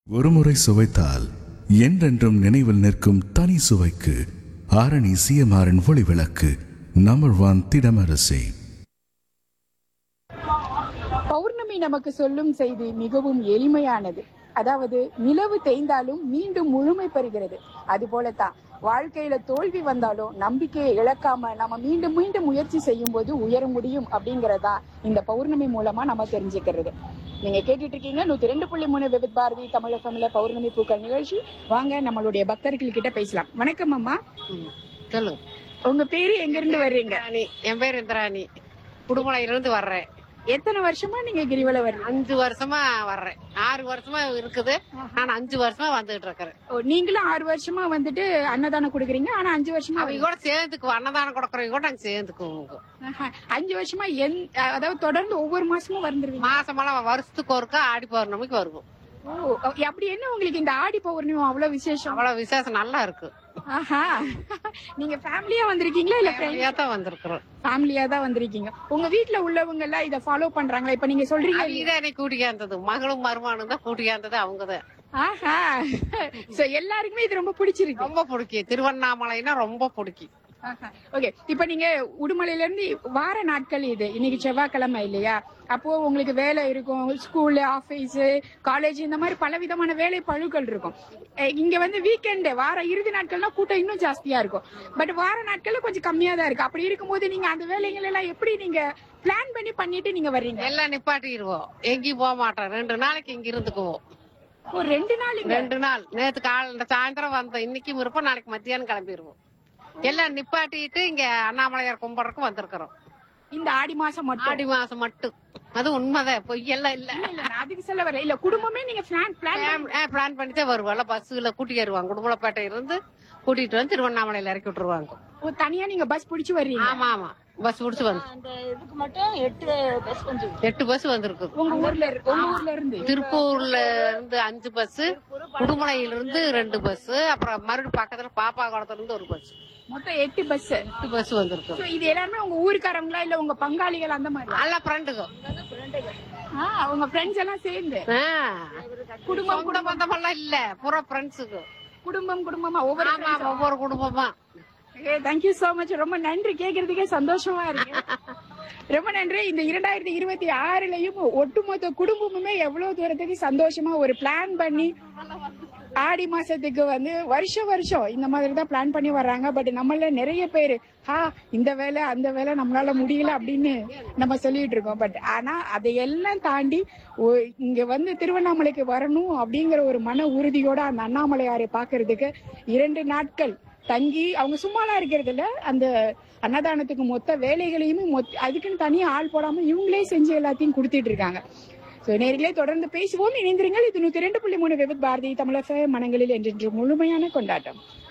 ஒருமுறை சுவைத்தால் என்றென்றும் நினைவில் நிற்கும் தனி சுவைக்கு ஆரணி சிஎம்ஆரின் ஒளி விளக்கு நம்பர் ஒன் திடமரசி பௌர்ணமி நமக்கு சொல்லும் செய்தி மிகவும் எளிமையானது அதாவது நிலவு தேய்ந்தாலும் மீண்டும் முழுமை பெறுகிறது அது போலத்தான் வாழ்க்கையில தோல்வி வந்தாலும் நம்பிக்கையை இழக்காம நம்ம மீண்டும் மீண்டும் முயற்சி செய்யும் போது உயர முடியும் அப்படிங்கறதா இந்த பௌர்ணமி மூலமா நம்ம தெரிஞ்சுக்கிறது நீங்க கேட்டுட்டு இருக்கீங்க நூத்தி ரெண்டு புள்ளி மூணு விவித் பாரதி தமிழகம்ல பௌர்ணமி பூக்கள் நிகழ்ச்சி வாங்க நம்மளுடைய பக்தர்கள் கிட்ட பேசலாம் வணக்கம் அம்மா ம். சொல்லு உங்க பேரு எங்க இருந்து வர்றீங்க இந்திராணி என் பேர் இந்திராணி குடுமலையில இருந்து வர்றேன் எத்தனை வருஷமா நீங்க கிரிவலம் வர்றீங்க அஞ்சு வருஷமா வர்றேன் ஆறு வருஷமா இருக்குது நான் அஞ்சு வருஷமா வந்துட்டு இருக்கிறேன் ஓ, நீங்களும் ஆறு வருஷமா வந்துட்டு அன்னதானம் கொடுக்குறீங்க ஆனா அஞ்சு வருஷமா அவங்க கூட சேர்ந்துக்குவோம் அன்னதானம் கொடுக்கறவங்க கூட நாங்க சேர்ந்துக்குவோம் ஆஹா. அஞ்சு வருஷமா எந் அதாவது தொடர்ந்து ஒவ்வொரு மாசமும் வந்துருவீங்க மாசமெல்லாம் வருஷத்துக்கு ஒருக்கா ஆடி பௌர்ணமிக்கு வருவோம் ஓ அப்படி என்ன உங்களுக்கு இந்த ஆடி பௌர்ணமி அவ்வளவு விசேஷம் அவ்வளவு விசேஷம் நல்லா இருக்கு ஆஹா நீங்க ஃபேமிலியா வந்திருக்கீங்களா இல்ல ஃபேமிலியா தான் வந்திருக்கிறோம் ஃபேமிலியா தான் வந்திருக்கீங்க உங்க வீட்ல உள்ளவங்க எல்லாம் இத ஃபாலோ பண்றாங்களா இப்ப நீங்க சொல்றீங்க இதான் என்னை கூட்டியாந்தது மகளும் மருமானும் தான் கூட்டியாந்தது அவங்கதான் ஆஹா சோ எல்லாருக்குமே இது ரொம்ப பிடிச்சிருக்கு ரொம்ப பிடிக்கும் திருவண்ணாமலைன்னா ரொம்ப பிடிக்கும் ஓகே இப்ப நீங்க உடுமலையில இருந்து வார நாட்கள் இது இன்னைக்கு செவ்வாய்க்கிழமை இல்லையா அப்போ உங்களுக்கு வேலை இருக்கும் ஸ்கூலு ஆபீஸ் காலேஜ் இந்த மாதிரி பல விதமான வேலை பழுக்கள் இருக்கும் அஹ் இங்க வந்து வீக்கெண்டு வார இறுதி நாட்கள்னா கூட்டம் இன்னும் ஜாஸ்தியா இருக்கும் பட் வார நாட்கள்ல கொஞ்சம் கம்மியா தான் இருக்கு அப்படி இருக்கும்போது நீங்க அந்த வேலைகள் எல்லாம் எப்படி நீங்க பிளான் பண்ணி பண்ணிட்டு நீங்க வர்றீங்க எல்லாம் நிப்பாட்டிடுவோம் எங்கேயும் போக மாட்டோம் ரெண்டு நாளைக்கு இங்க இருந்துக்குவோம் ஒரு ரெண்டு நாள் இங்க ரெண்டு நாள் நேத்து காலையில சாயந்தரம் வந்தோம் இன்னைக்கும் இருப்போம் நாளைக்கு மத்தியானம் கிளம்பிடுவோம் எல்லாம் நிப்பாட்டிட்டு இங்க அண்ணாமலையார் கும்பிட்றதுக்கு வந்திருக்கிறோம் இந்த ஆடி மாசம் மட்டும் ஆடி மாசம் மட்டும் அது உண்மைதான் பொய்யெல்லாம் இல்ல இல்ல, இல்ல, நான் அதுக்கு சொல்ல வரேன் இல்ல குடும்பமே நீங்க பிளான் பிளான் பிளான் பண்ணிட்டே வருவோம் பஸ்ஸுல கூட்டி ஏறுவாங்க குடும்பலப்பேட்டை இருந்து கூட்டிட்டு வந்து திருவண்ணாமலையில இறக்கி விட்டுருவாங்க தனியா நீங்க பஸ் பிடிச்சு வர்றீங்க ஆமா ஆமா பஸ் பிடிச்சு வந்து அந்த இதுக்கு மட்டும் எட்டு பஸ் கொஞ்சம் எட்டு பஸ் வந்திருக்கு உங்க ஊர்ல இரு- உங்க ஊர்ல இருந்து திருப்பூர்ல இருந்து அஞ்சு பஸ் உடுமலையில இருந்து ரெண்டு பஸ் அப்புறம் மறுபடியும் பக்கத்துல பாப்பா குளத்துல இருந்து ஒரு பஸ் மொத்தம் எட்டு பஸ் எட்டு பஸ் வந்திருக்கு So, இது எல்லாமே உங்க ஊருக்காரங்களா இல்ல உங்க பங்காளிகள் அந்த மாதிரி நல்லா ஃப்ரெண்டுங்க உங்க ஃப்ரெண்ட்ஸ் எல்லாம் சேர்ந்து குடும்பம் குடும்பம் எல்லாம் இல்ல பூரா ஃப்ரெண்ட்ஸுக்கு குடும்பம் குடும்பமா ஒவ்வொரு ஆமா ஒவ்வொரு குடும்பமா தேங்க்யூ சோ மச் ரொம்ப நன்றி கேக்குறதுக்கே சந்தோஷமா இருக்கு ரொம்ப நன்றி இந்த இரண்டாயிரத்தி இருபத்தி ஆறுலயும் ஒட்டுமொத்த குடும்பமுமே எவ்வளவு தூரத்துக்கு சந்தோஷமா ஒரு பிளான் பண்ணி ஆடி மாசத்துக்கு வந்து வருஷம் வருஷம் இந்த மாதிரி தான் பிளான் பண்ணி வர்றாங்க பட் நம்மள நிறைய பேர் ஹா இந்த வேலை அந்த வேலை நம்மளால முடியல அப்படின்னு நம்ம சொல்லிட்டு இருக்கோம் பட் ஆனா அதையெல்லாம் தாண்டி ஒ- இங்க வந்து திருவண்ணாமலைக்கு வரணும் அப்படிங்கிற ஒரு மன உறுதியோட அந்த அண்ணாமலையாரை பாக்குறதுக்கு இரண்டு நாட்கள் தங்கி அவங்க சும்மாலாம் இருக்கிறது இல்ல அந்த அன்னதானத்துக்கு மொத்த வேலைகளையுமே மொத்த அதுக்குன்னு தனியா ஆள் போடாம இவங்களே செஞ்சு எல்லாத்தையும் கொடுத்துட்டு இருக்காங்க ஸோ நேர்களே தொடர்ந்து பேசுவோம் இணைந்திருங்கள் இது நூத்தி ரெண்டு புள்ளி மூணு விபத் பாரதி தமிழக மனங்களில் என்றென்று முழுமையான கொண்டாட்டம்